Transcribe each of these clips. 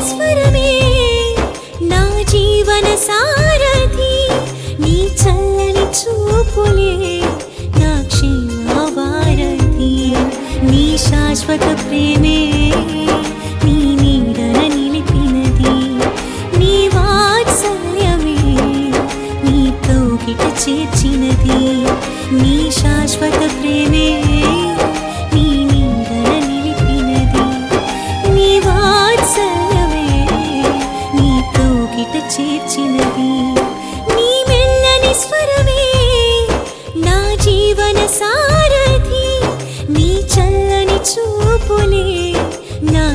స్వరమే నా జీవన సారథి నీ చల్లని చూపులే నా క్షేమవారధి నీ శాశ్వత ప్రేమే నీ నీడన నిలిపినది నీ వాత్సల్యమే నీ కౌగిట చేర్చినది నీ శాశ్వత ప్రేమే నీ నీడన నిలిపినది నీ వాత్సల్యమే నీ కౌగిట చేర్చినది నీ మెల్లని స్వరమే నా జీవన సారథి నీ చల్లని చూపులే నా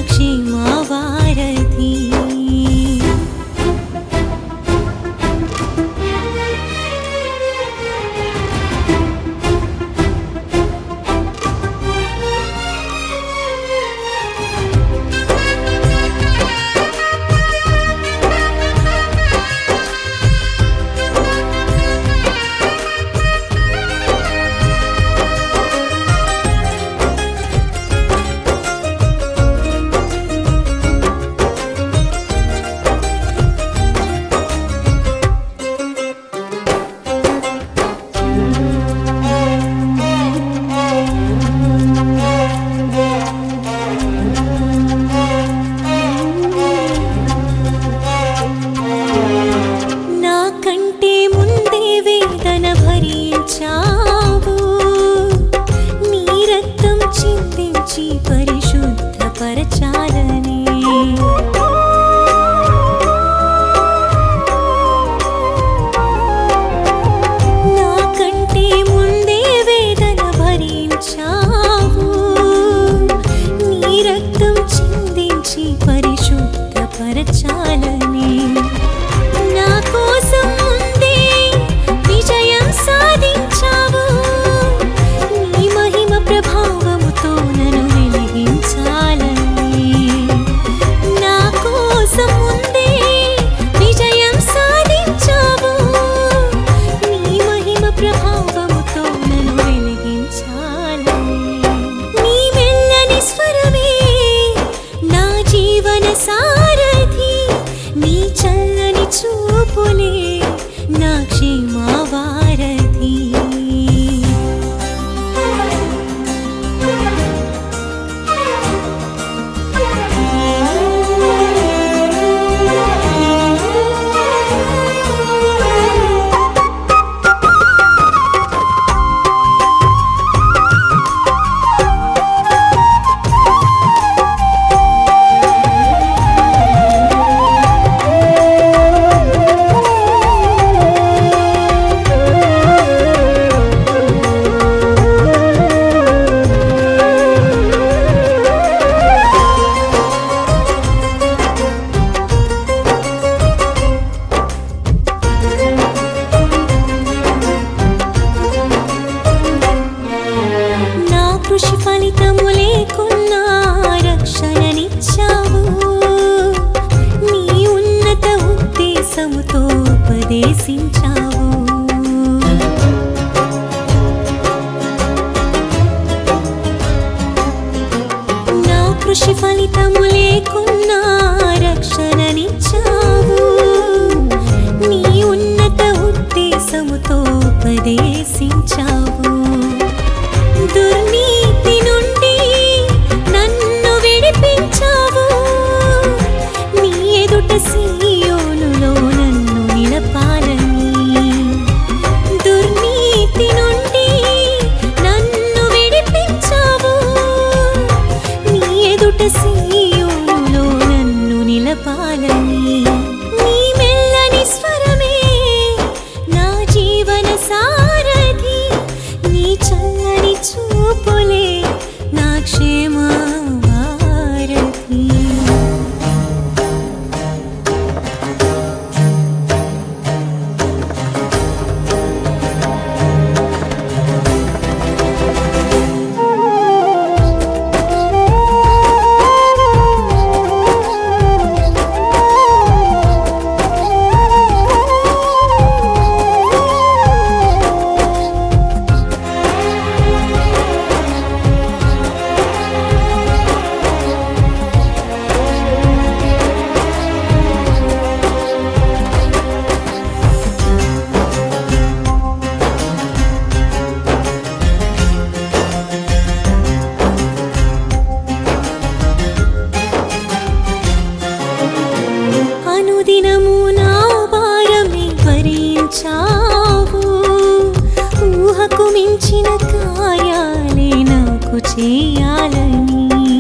అనుదినము నా భారమే భరించావు ఊహకు మించిన కార్యాలే నాకు చేయాలని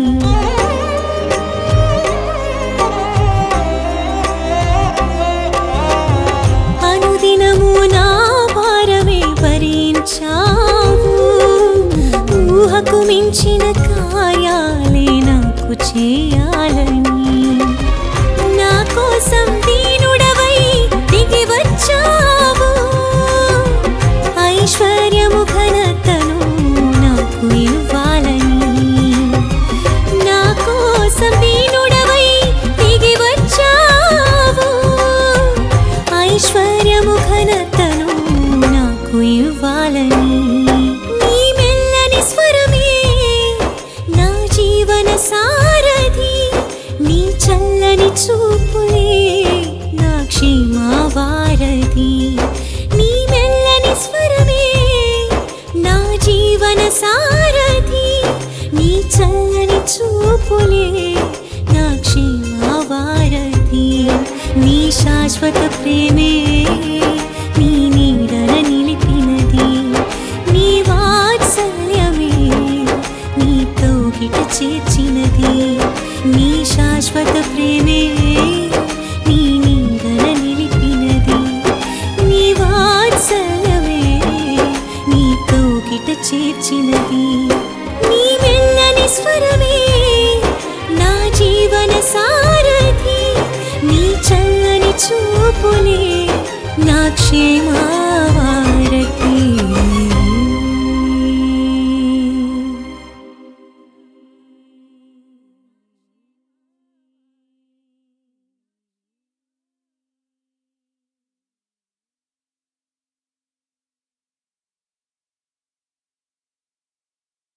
అనుదినము నా భారమే భరించావు ఊహకు మించిన కార్యాలే నాకు చేయాలని నా కోసం దీనుడవై దిగి వచ్చావు ఐశ్వర్యము ఘనతను నాకు ఇవ్వాలని నా కోసం దీనుడవై దిగి వచ్చావు ఐశ్వర్యము ఘనతను నాకు ఇవ్వాలని నీ మెల్లని స్వరమే నా జీవన సారథి నీ చల్లని చూపులే నా క్షేమ వారధి నీ మెల్లని స్వరమే నా జీవన సారథి నీ చల్లని చూపులే నా క్షేమ వారధి నీ శాశ్వత ప్రేమే నీ నీడన నిలిపినది నీ వాత్సల్యమే నీ కౌగిట చేర్చినది నీ శాశ్వత ప్రేమే నీ నీడన నిలిపినది నీ వాత్సల్యమే నీ కౌగిట చేర్చినది నీ మెల్లని స్వరమే నా జీవన సారథి నీ చల్లని చూపులే నా క్షేమా